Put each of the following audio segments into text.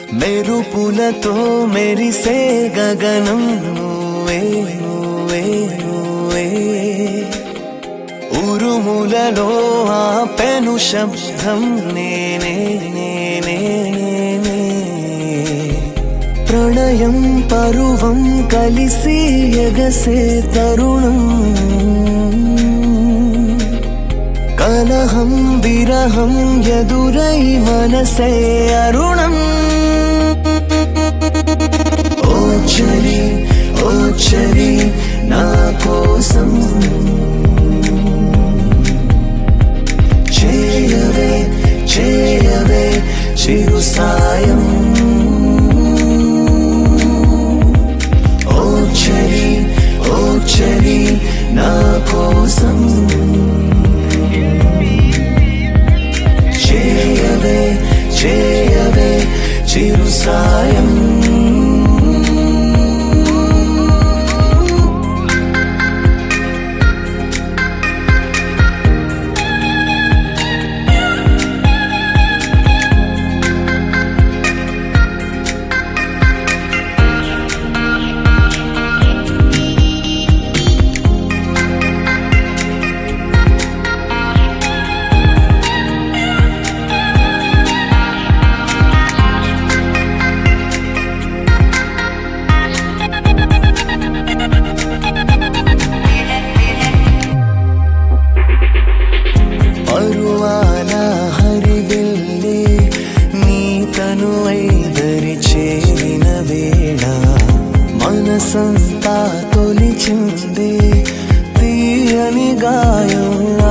మెరుపులతో మెరిసే గగనం నువ్వే నువ్వే నువ్వే ఉరుములలో ఆపెను శబ్దం నేనే నేనే నేనే ప్రణయం పరువం కలిసి ఎగసే తరుణం కలహం విరహం ఎదురై మనసే అరుణం ఓ చలి ఓ చలి నా కోసం చేయవే చేయవే చిరు సాయం ఓ చలి ఓ చలి నా కోసం చేయవే చేయవే చిరు సాయం పరువాల హరివిల్లి నీ తను ఐదరి చేరిన వేళ మనసంతా తొలిచింది తీయని గాయంలా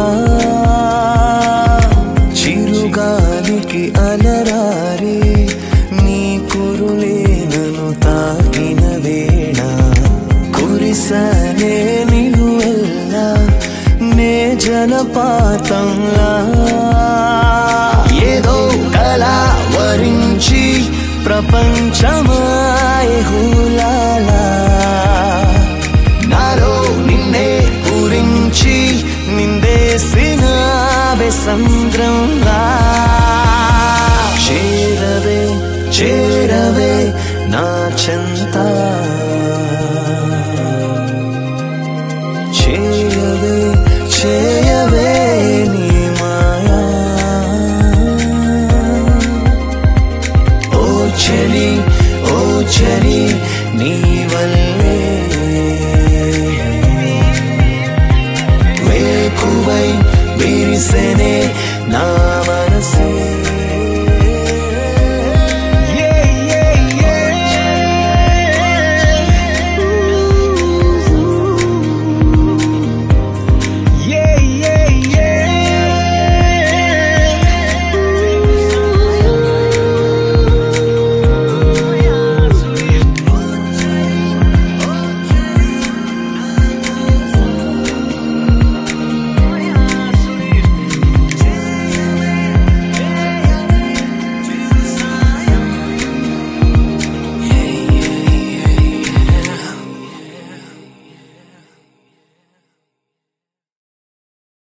చిరుగాలికి అలరారి నీ కురులే నన్ను తాకిన వేళ కురిసనే నిలువెల్లా నే జలపాతంలా ఏదో కళ వరించి ప్రపంచమాయ హులాలా నాలో నిన్నే పూరించి నిందేసిన సంద్రంలా చేరవే చేరవే నా చెంత చేయవే చే